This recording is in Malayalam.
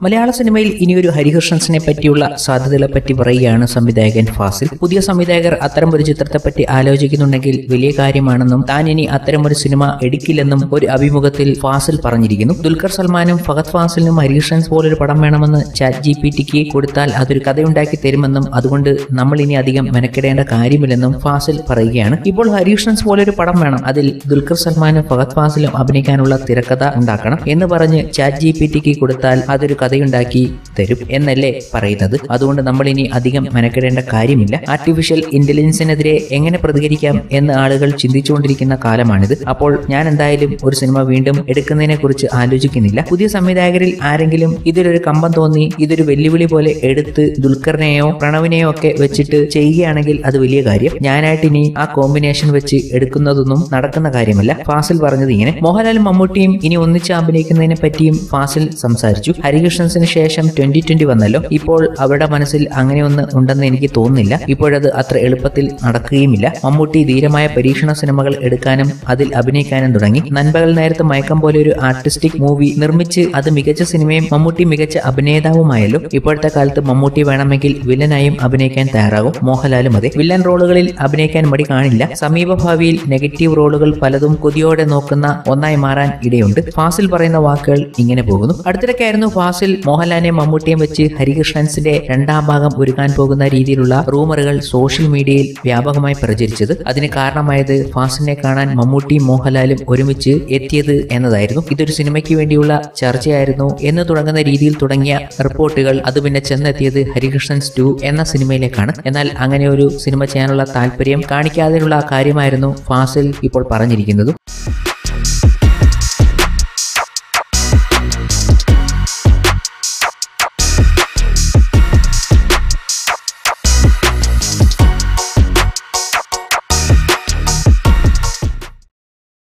മലയാള സിനിമയിൽ ഇനിയൊരു ഹരികൃഷ്ണൻസിനെ പറ്റിയുള്ള സാധ്യതകളെ പറ്റി പറയുകയാണ് സംവിധായകൻ ഫാസിൽ പുതിയ സംവിധായകർ അത്തരമൊരു ചിത്രത്തെപ്പറ്റി ആലോചിക്കുന്നുണ്ടെങ്കിൽ വലിയ കാര്യമാണെന്നും താൻ ഇനി അത്തരമൊരു സിനിമ എടുക്കില്ലെന്നും ഒരു അഭിമുഖത്തിൽ ഫാസിൽ പറഞ്ഞിരിക്കുന്നു ദുൽഖർ സൽമാനും ഫഹദ് ഫാസിലിനും ഹരികൃഷ്ണൻസ് പോലൊരു പടം വേണമെന്ന് ചാറ്റ് ജി പി ടിക്ക് കൊടുത്താൽ അതൊരു കഥയുണ്ടാക്കി തരുമെന്നും അതുകൊണ്ട് നമ്മൾ ഇനി അധികം മെനക്കെടേണ്ട കാര്യമില്ലെന്നും ഫാസിൽ പറയുകയാണ് ഇപ്പോൾ ഹരികൃഷ്ണൻസ് പോലൊരു പടം വേണം അതിൽ ദുൽഖർ സൽമാനും ഫഹദ് ഫാസിലും അഭിനയിക്കാനുള്ള തിരക്കഥ ഉണ്ടാക്കണം എന്ന് പറഞ്ഞ് ചാറ്റ് ജി പി ടിക്ക് കൊടുത്താൽ അതൊരു കഥയുണ്ടാക്കി തരും എന്നല്ലേ പറയുന്നത് അതുകൊണ്ട് നമ്മൾ ഇനി അധികം മെനക്കെടേണ്ട കാര്യമില്ല ആർട്ടിഫിഷ്യൽ ഇന്റലിജൻസിനെതിരെ എങ്ങനെ പ്രതികരിക്കാം എന്ന് ആളുകൾ ചിന്തിച്ചുകൊണ്ടിരിക്കുന്ന കാലമാണിത് അപ്പോൾ ഞാൻ എന്തായാലും ഒരു സിനിമ വീണ്ടും എടുക്കുന്നതിനെ കുറിച്ച് ആലോചിക്കുന്നില്ല പുതിയ സംവിധായകരിൽ ആരെങ്കിലും ഇതിലൊരു കമ്പം തോന്നി ഇതൊരു വെല്ലുവിളി പോലെ എടുത്ത് ദുൽഖറിനെയോ പ്രണവിനെയോ ഒക്കെ വെച്ചിട്ട് ചെയ്യുകയാണെങ്കിൽ അത് വലിയ കാര്യം ഞാനായിട്ട് ഇനി ആ കോമ്പിനേഷൻ വെച്ച് എടുക്കുന്നതൊന്നും നടക്കുന്ന കാര്യമല്ല ഫാസിൽ പറഞ്ഞത് ഇങ്ങനെ മോഹൻലാലും മമ്മൂട്ടിയും ഇനി ഒന്നിച്ച് അഭിനയിക്കുന്നതിനെ പറ്റിയും ഫാസിൽ സംസാരിച്ചു ഹരികൃഷ്ണൻസിന് ശേഷം ട്വന്റി ട്വന്റി വന്നല്ലോ ഇപ്പോൾ അവരുടെ മനസ്സിൽ അങ്ങനെയൊന്ന് ഉണ്ടെന്ന് എനിക്ക് തോന്നുന്നില്ല ഇപ്പോഴത് അത്ര എളുപ്പത്തിൽ നടക്കുകയുമില്ല മമ്മൂട്ടി ധീരമായ പരീക്ഷണ സിനിമകൾ എടുക്കാനും അതിൽ അഭിനയിക്കാനും തുടങ്ങി നൻപകൽ നേരത്ത് മയക്കം പോലെ ഒരു ആർട്ടിസ്റ്റിക് മൂവി നിർമ്മിച്ച് അത് മികച്ച സിനിമയും മമ്മൂട്ടി മികച്ച അഭിനേതാവുമായല്ലോ ഇപ്പോഴത്തെ കാലത്ത് മമ്മൂട്ടി വേണമെങ്കിൽ വില്ലനായും അഭിനയിക്കാൻ തയ്യാറാകും മോഹൻലാലും അതെ വില്ലൻ റോളുകളിൽ അഭിനയിക്കാൻ മടി കാണില്ല സമീപഭാവിയിൽ നെഗറ്റീവ് റോളുകൾ പലതും കൊതിയോടെ നോക്കുന്ന ഒന്നായി മാറാൻ ഇടയുണ്ട് ഫാസിൽ പറയുന്ന വാക്കുകൾ ഇങ്ങനെ പോകുന്നു അടുത്തിടയ്ക്കായിരുന്നു ഫാസിൽ മോഹൻലാലിനെ മമ്മൂട്ടിയും വെച്ച് ഹരികൃഷ്ണൻസിന്റെ രണ്ടാം ഭാഗം ഒരുക്കാൻ പോകുന്ന രീതിയിലുള്ള റൂമറുകൾ സോഷ്യൽ മീഡിയയിൽ വ്യാപകമായി പ്രചരിച്ചത് അതിന് കാരണമായത് ഫാസിലിനെ കാണാൻ മമ്മൂട്ടിയും മോഹൻലാലും ഒരുമിച്ച് എത്തിയത് എന്നതായിരുന്നു ഇതൊരു സിനിമയ്ക്ക് വേണ്ടിയുള്ള ചർച്ചയായിരുന്നു എന്ന് തുടങ്ങുന്ന രീതിയിൽ തുടങ്ങിയ റിപ്പോർട്ടുകൾ അത് പിന്നെ ചെന്നെത്തിയത് ഹരികൃഷ്ണൻസ് ടു എന്ന സിനിമയിലേക്കാണ് എന്നാൽ അങ്ങനെ ഒരു സിനിമ ചെയ്യാനുള്ള താല്പര്യം കാണിക്കാതെയുള്ള കാര്യമായിരുന്നു ഫാസിൽ ഇപ്പോൾ പറഞ്ഞിരിക്കുന്നതും